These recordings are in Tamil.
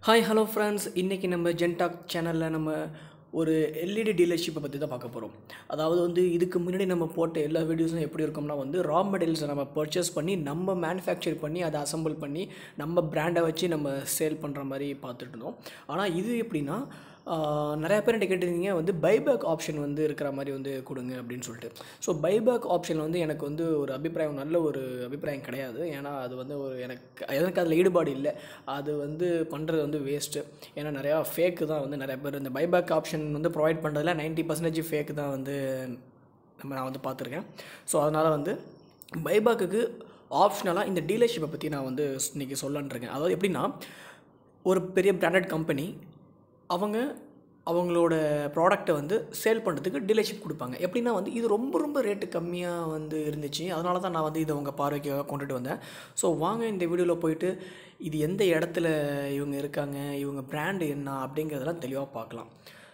ஹாய் ஹலோ ஃப்ரெண்ட்ஸ் இன்றைக்கி நம்ம ஜென்டாக் சேனலில் நம்ம ஒரு எல்இடி டீலர்ஷிப்பை பற்றி தான் பார்க்க போகிறோம் அதாவது வந்து இதுக்கு முன்னாடி நம்ம போட்ட எல்லா வீடியோஸும் எப்படி இருக்கும்னா வந்து ரா மெட்டீரியல்ஸை நம்ம பர்ச்சேஸ் பண்ணி நம்ம மேனுஃபேக்சர் பண்ணி அதை அசம்பிள் பண்ணி நம்ம பிராண்டை வச்சு நம்ம சேல் பண்ணுற மாதிரி பார்த்துட்டு இருந்தோம் ஆனால் இது எப்படின்னா ஆஹ், நிறைய பேர் என்கிட்ட கேட்டிருந்தீங்க வந்து பைபேக் ஆப்ஷன் வந்து இருக்கிற மாதிரி வந்து கொடுங்க அப்படின்னு சொல்லிட்டு ஸோ பைபேக் ஆப்ஷன் வந்து எனக்கு வந்து ஒரு அபிப்பிராயம் நல்ல ஒரு அபிப்பிராயம் கிடையாது ஏன்னா அது வந்து ஒரு எனக்கு எனக்கு அதில் ஈடுபாடு இல்லை அது வந்து பண்ணுறது வந்து வேஸ்ட்டு ஏன்னா நிறையா ஃபேக்கு தான் வந்து நிறைய பேர் இந்த பைபேக் ஆப்ஷன் வந்து ப்ரொவைட் பண்ணுறதுல 90% பர்சன்டேஜ் ஃபேக்கு தான் வந்து நம்ம நான் வந்து பார்த்துருக்கேன் ஸோ அதனால் வந்து பைபேக்குக்கு ஆப்ஷனலாக இந்த டீலர்ஷிப்பை பற்றி நான் வந்து இன்றைக்கி சொல்லலான்னு இருக்கேன் அதாவது எப்படின்னா ஒரு பெரிய பிராண்டட் கம்பெனி அவங்க அவங்களோட ப்ராடக்ட்டை வந்து சேல் பண்ணுறதுக்கு டீலர்ஷிப் கொடுப்பாங்க எப்படின்னா வந்து இது ரொம்ப ரொம்ப ரேட்டு கம்மியாக வந்து இருந்துச்சு அதனால தான் நான் வந்து இதை உங்கள் பார்வைக்கு கொண்டுட்டு வந்தேன் ஸோ வாங்க இந்த வீடியோவில் போயிட்டு இது எந்த இடத்துல இவங்க இருக்காங்க இவங்க பிராண்டு என்ன அப்படிங்கிறதெல்லாம் தெளிவாக பார்க்கலாம்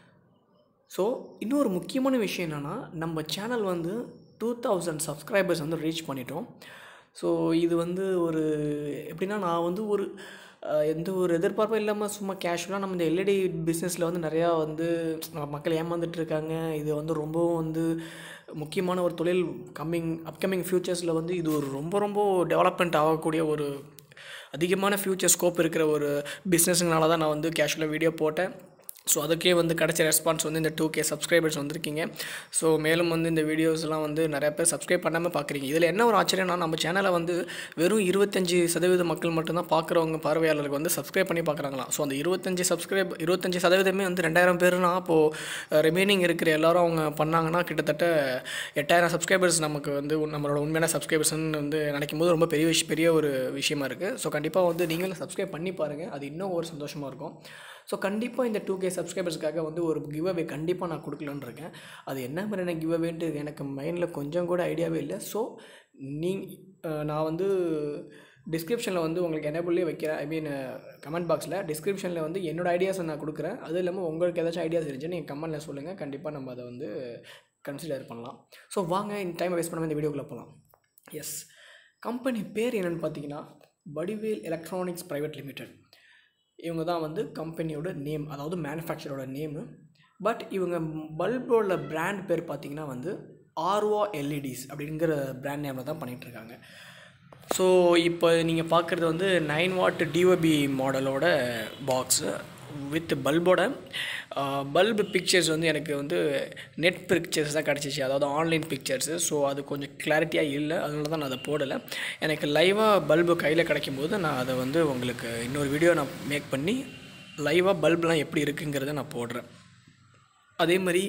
ஸோ இன்னொரு முக்கியமான விஷயம் என்னென்னா நம்ம சேனல் வந்து டூ தௌசண்ட் சப்ஸ்கிரைபர்ஸ் வந்து ரீச் பண்ணிட்டோம் ஸோ இது வந்து ஒரு எப்படின்னா நான் வந்து ஒரு அஹ், எந்த ஒரு எதிர்பார்ப்பும் இல்லாமல் சும்மா கேஷுவலாக நம்ம இந்த எல்இடி பிஸ்னஸில் வந்து நிறையா வந்து அஹ், மக்கள் ஏமாந்துட்டு இருக்காங்க இது வந்து ரொம்பவும் வந்து முக்கியமான ஒரு தொழில் கம்மிங் அப்கமிங் ஃப்யூச்சர்ஸில் வந்து இது ஒரு ரொம்ப ரொம்ப டெவலப்மெண்ட் ஆகக்கூடிய ஒரு அதிகமான ஃப்யூச்சர் ஸ்கோப் இருக்கிற ஒரு பிஸ்னஸுங்கனால தான் நான் வந்து கேஷுவலாக வீடியோ போட்டேன் ஸோ அதுக்கே வந்து கிடைச்ச ரெஸ்பான்ஸ் வந்து இந்த டூ கே சப்ஸ்கிரைபர்ஸ் வந்திருக்கீங்க ஸோ மேலும் வந்து இந்த வீடியோஸ்லாம் வந்து நிறைய பேர் சப்ஸ்கிரைப் பண்ணாமல் பார்க்குறீங்க இதில் என்ன ஒரு ஆச்சரியம்னா நம்ம சேனலை வந்து வெறும் இருபத்தஞ்சி சதவீத மக்கள் மட்டும்தான் பார்க்குறவங்க பார்வையாளருக்கு வந்து சப்ஸ்கிரைப் பண்ணி பார்க்குறாங்களாம் ஸோ அந்த இருபத்தஞ்சி சப்ஸ்கிரைப் இருபத்தஞ்சி சதவீதமே வந்து ரெண்டாயிரம் பேர்னா அப்போது ரிமைனிங் இருக்கிற எல்லாரும் அவங்க பண்ணாங்கன்னா கிட்டத்தட்ட எட்டாயிரம் சப்ஸ்கிரைபர்ஸ் நமக்கு வந்து நம்மளோட உண்மையான சப்ஸ்கிரைபர்ஸ்னு வந்து நினைக்கும் போது ரொம்ப பெரிய விஷயம் பெரிய ஒரு விஷயமா இருக்குது ஸோ கண்டிப்பாக வந்து நீங்களும் சப்ஸ்கிரைப் பண்ணி பாருங்கள் அது இன்னும் ஒரு சந்தோஷமாக இருக்கும் ஸோ கண்டிப்பாக இந்த டூ கே சப்ஸ்கிரைபர்ஸ்க்காக வந்து ஒரு கிவ் அவே கண்டிப்பாக நான் கொடுக்கலான்னு இருக்கேன் அது என்ன மாதிரியான கிவ் அவேன்ட்டு எனக்கு மைண்டில் கொஞ்சம் கூட ஐடியாவே இல்லை ஸோ நீ அஹ் நான் வந்து டிஸ்கிரிப்ஷனில் வந்து உங்களுக்கு எனேபிள்லேயே வைக்கிறேன் ஐ மீன் கமெண்ட் பாக்ஸில் டிஸ்கிரிப்ஷனில் வந்து என்னோட ஐடியாஸை நான் கொடுக்குறேன் அது இல்லாமல் உங்களுக்கு ஏதாச்சும் ஐடியாஸ் இருந்துச்சு நீங்கள் கமெண்ட்டில் சொல்லுங்கள் கண்டிப்பாக நம்ம அதை வந்து கன்சிடர் பண்ணலாம் ஸோ வாங்க இந்த டைம் வேஸ்ட் பண்ணாமல் இந்த வீடியோக்குள்ளே போகலாம் எஸ் கம்பெனி பேர் என்னென்னு பார்த்தீங்கன்னா வடிவேல் எலக்ட்ரானிக்ஸ் ப்ரைவேட் லிமிடெட் இவங்க தான் வந்து கம்பெனியோட நேம் அதாவது மேனுஃபேக்சரோட நேமு பட் இவங்க பல்போட பிராண்ட் பேர் பார்த்தீங்கன்னா வந்து ஆர்வா எல்இடிஸ் அப்படிங்கிற பிராண்ட் நேமில் தான் பண்ணிகிட்ருக்காங்க ஸோ இப்போ நீங்கள் பார்க்குறது வந்து நைன் வாட் டிஓபி மாடலோட பாக்ஸு வித் பல்போட பல்பு பிக்சர்ஸ் வந்து எனக்கு வந்து நெட் பிக்சர்ஸ் தான் கிடச்சிச்சு அதாவது ஆன்லைன் பிக்சர்ஸு ஸோ அது கொஞ்சம் கிளாரிட்டியாக இல்லை அதனால தான் நான் அதை போடலை எனக்கு லைவாக பல்பு கையில் கிடைக்கும் போது நான் அதை வந்து உங்களுக்கு இன்னொரு வீடியோ நான் மேக் பண்ணி லைவாக பல்புலாம் எப்படி இருக்குங்கிறத நான் போடுறேன் அதே மாதிரி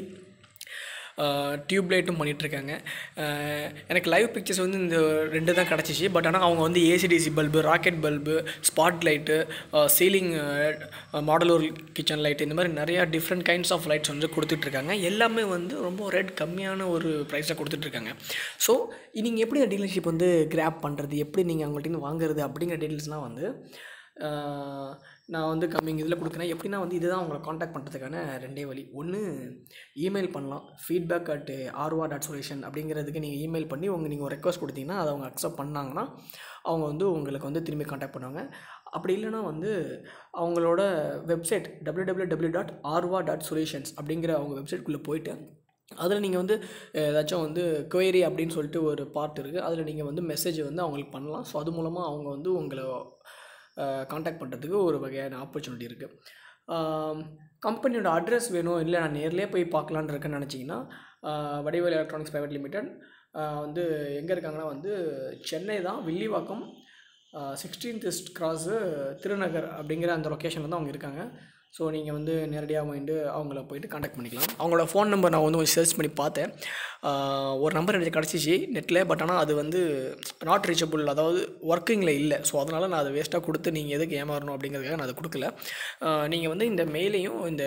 டியூப் லைட்டும் பண்ணிகிட்ருக்காங்க எனக்கு லைவ் பிக்சர்ஸ் வந்து இந்த ரெண்டு தான் கிடச்சிச்சு பட் ஆனால் அவங்க வந்து AC DC bulb rocket bulb spot light ceiling மாடலூர் கிச்சன் லைட் இந்த மாதிரி நிறையா டிஃப்ரெண்ட் கைண்ட்ஸ் ஆஃப் லைட்ஸ் வந்து கொடுத்துட்ருக்காங்க எல்லாமே வந்து ரொம்ப ரேட் கம்மியான ஒரு ப்ரைஸில் கொடுத்துட்ருக்காங்க ஸோ நீங்கள் எப்படி அந்த டீலர்ஷிப் வந்து கிராப் பண்ணுறது எப்படி நீங்கள் அவங்கள்ட்ட வாங்குறது அப்படிங்கிற டீட்டெயில்ஸ்லாம் வந்து ஆஹ், நான் வந்து கம்மிங் இதில் கொடுக்குறேன் எப்படின்னா வந்து இதுதான் உங்களை காண்டாக்ட் பண்ணுறதுக்கான ரெண்டே வழி ஒன்று இமெயில் பண்ணலாம் feedback at Arva dot solution அப்படிங்கிறதுக்கு நீங்கள் இமெயில் பண்ணி உங்கள் நீங்கள் ஒரு ரெக்வஸ்ட் கொடுத்தீங்கன்னா அதை அவங்க அக்செப்ட் பண்ணாங்கன்னா அவங்க வந்து உங்களுக்கு வந்து திரும்பி காண்டாக்ட் பண்ணுவாங்க அப்படி இல்லைன்னா வந்து அவங்களோட website www.arva.solutions dot Arva dot solutions அப்படிங்கிற அவங்க வெப்சைட்குள்ளே போயிட்டு அதில் நீங்கள் வந்து அஹ், ஏதாச்சும் வந்து query அப்படின்னு சொல்லிட்டு ஒரு பார்ட் இருக்குது அதில் நீங்கள் வந்து மெசேஜ் வந்து அவங்களுக்கு பண்ணலாம் ஸோ அது மூலமாக அவங்க வந்து உங்களை காண்டாக்ட் பண்ணுறதுக்கு ஒரு வகையான ஆப்பர்ச்சுனிட்டி இருக்குது கம்பெனியோட அட்ரஸ் வேணும் இல்லை நான் நேர்லேயே போய் பார்க்கலான்னு இருக்கேன்னு நினச்சிங்கன்னா வடிவேல் எலக்ட்ரானிக்ஸ் ப்ரைவேட் லிமிடெட் வந்து எங்கே இருக்காங்கன்னா வந்து சென்னை தான் வில்லிவாக்கம் சிக்ஸ்டீன்த் கிராஸு திருநகர் அப்படிங்கிற அந்த லொக்கேஷனில் தான் அவங்க இருக்காங்க ஸோ நீங்கள் வந்து நேரடியாக வந்து அவங்கள போயிட்டு காண்டாக்ட் பண்ணிக்கலாம் அவங்களோட ஃபோன் நம்பர் நான் வந்து கொஞ்சம் சர்ச் பண்ணி பார்த்தேன் ஆஹ் ஒரு நம்பர் எனக்கு கிடச்சிச்சு நெட்டில் பட் ஆனால் அது வந்து நாட் ரீச்சபிள் அதாவது ஒர்க்கிங்கில் இல்லை ஸோ அதனால் நான் அதை வேஸ்ட்டாக கொடுத்து நீங்கள் எதுக்கு ஏமாறணும் அப்படிங்கிறதுக்காக நான் அதை கொடுக்கல நீங்கள் வந்து இந்த மெயிலையும் இந்த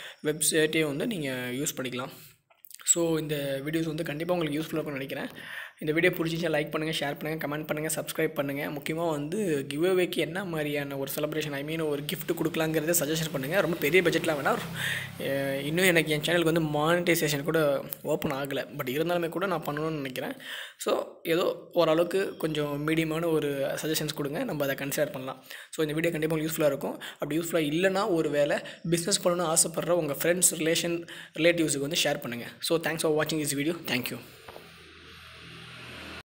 வெப்சைட்டையும் வந்து நீங்கள் யூஸ் பண்ணிக்கலாம் ஸோ இந்த வீடியோஸ் வந்து கண்டிப்பாக உங்களுக்கு யூஸ்ஃபுல்லாக இருக்கும்னு நினைக்கிறேன் இந்த வீடியோ பிடிச்சிச்சா லைக் பண்ணுங்கள் ஷேர் பண்ணுங்கள் கமெண்ட் பண்ணுங்கள் சப்ஸ்கிரைப் பண்ணுங்கள் முக்கியமாக வந்து கிவ் அவேக்கு என்ன மாதிரியான ஒரு செலிப்ரேஷன் ஐ மீன் ஒரு gift கொடுக்கலாங்கிறத சஜஷன் பண்ணுங்கள் ரொம்ப பெரிய பட்ஜெட்லாம் வேணாம் அஹ் இன்னும் எனக்கு என் சேனலுக்கு வந்து மானிட்டைசேஷன் கூட ஓப்பன் ஆகலை பட் இருந்தாலுமே கூட நான் பண்ணணும்னு நினைக்கிறேன் ஸோ ஏதோ ஓரளவுக்கு கொஞ்சம் மீடியமான ஒரு சஜஷன்ஸ் கொடுங்க நம்ம அதை கன்சிடர் பண்ணலாம் ஸோ இந்த வீடியோ கண்டிப்பாக யூஸ்ஃபுல்லாக இருக்கும் அப்படி யூஸ்ஃபுல்லாக இல்லைனா ஒரு வேளை பிஸ்னஸ் பண்ணணும்னு ஆசைப்படுற உங்கள் ஃப்ரெண்ட்ஸ் ரிலேஷன் ரிலேட்டிவ்ஸுக்கு வந்து ஷேர் பண்ணுங்கள் ஸோ தேங்க்ஸ் ஃபார் வாட்சிங் திஸ் வீடியோ தேங்க்யூ